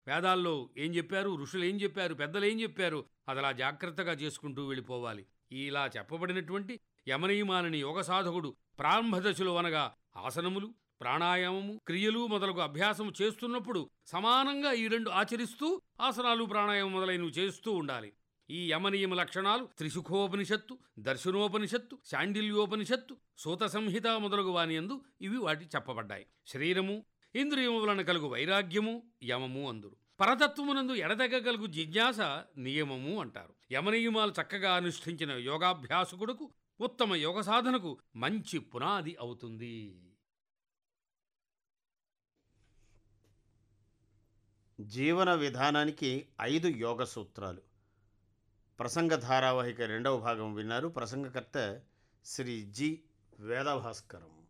వేదాల్లో ఏం చెప్పారు ఋషులు ఏం చెప్పారు పెద్దలు ఏం చెప్పారు అదలా జాగ్రత్తగా చేసుకుంటూ వెళ్ళిపోవాలి ఇలా చెప్పబడినటువంటి యమనియమాలని యోగ సాధకుడు ప్రారంభ దశలో అనగా ఆసనములు ప్రాణాయామము క్రియలు మొదలగు అభ్యాసం చేస్తున్నప్పుడు సమానంగా ఈ రెండు ఆచరిస్తూ ఆసనాలు ప్రాణాయామం మొదలైనవి చేస్తూ ఉండాలి ఈ యమనియమ లక్షణాలు త్రిశుఖోపనిషత్తు దర్శనోపనిషత్తు శాండిల్యోపనిషత్తు సూత సంహిత మొదలగు వానియందు ఇవి వాటి చెప్పబడ్డాయి శరీరము ఇంద్రియములను కలుగు వైరాగ్యము యమము అందురు పరతత్వమునందు ఎడతెగగలుగు జిజ్ఞాస నియమము అంటారు యమనియమాలు చక్కగా అనుష్ఠించిన యోగాభ్యాసకుడుకు ఉత్తమ యోగ సాధనకు మంచి పునాది అవుతుంది జీవన విధానానికి ఐదు యోగ సూత్రాలు ప్రసంగ ధారావాహిక రెండవ భాగం విన్నారు ప్రసంగకర్త శ్రీ జి వేదభాస్కరం